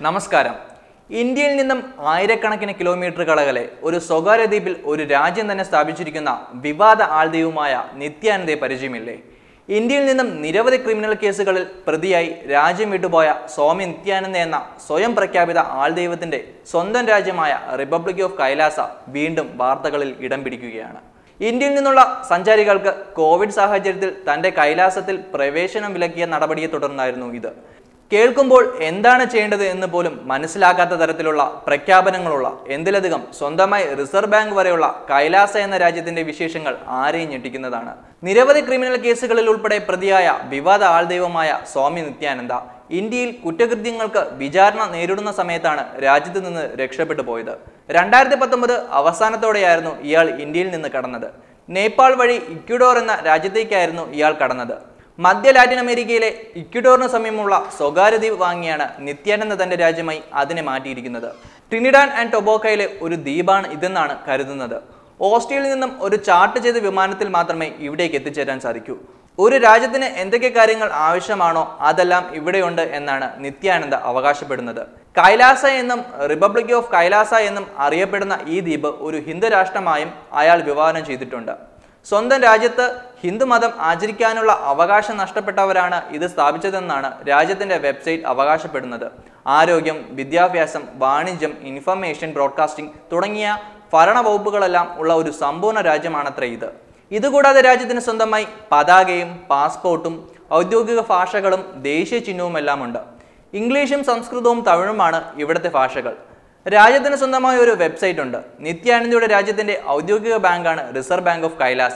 നമസ്കാരം ഇന്ത്യയിൽ നിന്നും ആയിരക്കണക്കിന് കിലോമീറ്ററുകൾ അകലെ ഒരു സ്വകാര്യ ദ്വീപിൽ ഒരു രാജ്യം തന്നെ സ്ഥാപിച്ചിരിക്കുന്ന വിവാദ ആൾദൈവമായ നിത്യാനന്ദയെ പരിചയമില്ലേ ഇന്ത്യയിൽ നിന്നും നിരവധി ക്രിമിനൽ കേസുകളിൽ പ്രതിയായി രാജ്യം വിട്ടുപോയ സ്വാമി നിത്യാനന്ദ എന്ന സ്വയം പ്രഖ്യാപിത ആൾദൈവത്തിന്റെ സ്വന്തം രാജ്യമായ റിപ്പബ്ലിക് ഓഫ് കൈലാസ വീണ്ടും വാർത്തകളിൽ ഇടം പിടിക്കുകയാണ് ഇന്ത്യയിൽ നിന്നുള്ള സഞ്ചാരികൾക്ക് കോവിഡ് സാഹചര്യത്തിൽ തന്റെ കൈലാസത്തിൽ പ്രവേശനം വിലക്കിയ നടപടിയെ തുടർന്നായിരുന്നു ഇത് കേൾക്കുമ്പോൾ എന്താണ് ചെയ്യേണ്ടത് എന്ന് പോലും മനസ്സിലാക്കാത്ത തരത്തിലുള്ള പ്രഖ്യാപനങ്ങളുള്ള എന്തിലധികം സ്വന്തമായി റിസർവ് ബാങ്ക് വരെയുള്ള കൈലാസ എന്ന രാജ്യത്തിന്റെ വിശേഷങ്ങൾ ആരെയും ഞെട്ടിക്കുന്നതാണ് നിരവധി ക്രിമിനൽ കേസുകളിൽ ഉൾപ്പെടെ പ്രതിയായ വിവാദ ആൾദൈവമായ സ്വാമി നിത്യാനന്ദ ഇന്ത്യയിൽ കുറ്റകൃത്യങ്ങൾക്ക് വിചാരണ നേരിടുന്ന സമയത്താണ് രാജ്യത്ത് നിന്ന് രക്ഷപ്പെട്ടു പോയത് രണ്ടായിരത്തി പത്തൊമ്പത് അവസാനത്തോടെയായിരുന്നു ഇയാൾ ഇന്ത്യയിൽ നിന്ന് കടന്നത് നേപ്പാൾ വഴി ഇക്വഡോർ എന്ന രാജ്യത്തേക്കായിരുന്നു ഇയാൾ കടന്നത് മധ്യ ലാറ്റിൻ അമേരിക്കയിലെ ഇക്വഡോറിന് സമീപമുള്ള സ്വകാര്യ ദ്വീപ് വാങ്ങിയാണ് നിത്യാനന്ദ തന്റെ രാജ്യമായി അതിനെ മാറ്റിയിരിക്കുന്നത് ട്രിനിഡാൻ ആൻഡ് ടൊബോക്കയിലെ ഒരു ദ്വീപാണ് ഇതെന്നാണ് കരുതുന്നത് ഓസ്ട്രേലിയയിൽ നിന്നും ഒരു ചാർട്ട് ചെയ്ത വിമാനത്തിൽ മാത്രമേ ഇവിടേക്ക് എത്തിച്ചേരാൻ സാധിക്കൂ ഒരു രാജ്യത്തിന് എന്തൊക്കെ കാര്യങ്ങൾ ആവശ്യമാണോ അതെല്ലാം ഇവിടെയുണ്ട് എന്നാണ് നിത്യാനന്ദ അവകാശപ്പെടുന്നത് കൈലാസ എന്നും റിപ്പബ്ലിക് ഓഫ് കൈലാസ എന്നും അറിയപ്പെടുന്ന ഈ ദ്വീപ് ഒരു ഹിന്ദു രാഷ്ട്രമായും അയാൾ വിവാഹനം ചെയ്തിട്ടുണ്ട് സ്വന്തം രാജ്യത്ത് ഹിന്ദുമതം ആചരിക്കാനുള്ള അവകാശം നഷ്ടപ്പെട്ടവരാണ് ഇത് സ്ഥാപിച്ചതെന്നാണ് രാജ്യത്തിന്റെ വെബ്സൈറ്റ് അവകാശപ്പെടുന്നത് ആരോഗ്യം വിദ്യാഭ്യാസം വാണിജ്യം ഇൻഫർമേഷൻ ബ്രോഡ്കാസ്റ്റിംഗ് തുടങ്ങിയ ഭരണ വകുപ്പുകളെല്ലാം ഉള്ള ഒരു സമ്പൂർണ്ണ രാജ്യമാണത്രേ ഇത് ഇതുകൂടാതെ രാജ്യത്തിന് സ്വന്തമായി പതാകയും പാസ്പോർട്ടും ഔദ്യോഗിക ഭാഷകളും ദേശീയ ചിഹ്നവുമെല്ലാം ഉണ്ട് ഇംഗ്ലീഷും സംസ്കൃതവും തമിഴുമാണ് ഇവിടുത്തെ ഭാഷകൾ രാജ്യത്തിന് സ്വന്തമായ ഒരു വെബ്സൈറ്റ് ഉണ്ട് നിത്യാനന്ദയുടെ രാജ്യത്തിന്റെ ഔദ്യോഗിക ബാങ്കാണ് Reserve Bank of Kailasa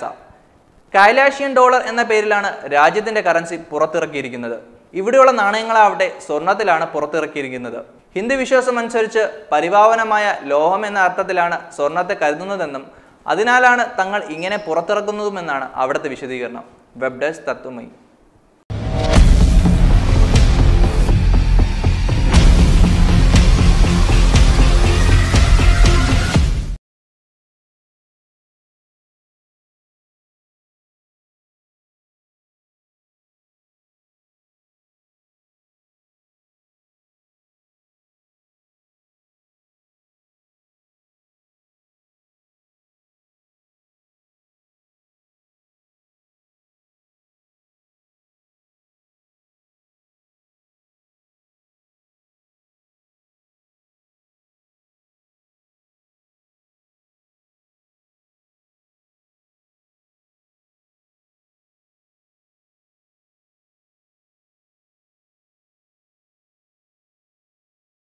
Kailashian dollar എന്ന പേരിലാണ് രാജ്യത്തിന്റെ കറൻസി പുറത്തിറക്കിയിരിക്കുന്നത് ഇവിടെയുള്ള നാണയങ്ങളാവട്ടെ സ്വർണത്തിലാണ് പുറത്തിറക്കിയിരിക്കുന്നത് ഹിന്ദു വിശ്വാസം അനുസരിച്ച് പരിഭാവനമായ ലോഹം എന്ന അർത്ഥത്തിലാണ് സ്വർണത്തെ കരുതുന്നതെന്നും അതിനാലാണ് തങ്ങൾ ഇങ്ങനെ പുറത്തിറക്കുന്നതുമെന്നാണ് അവിടുത്തെ വിശദീകരണം വെബ് ഡെസ്ക് തത്വമയി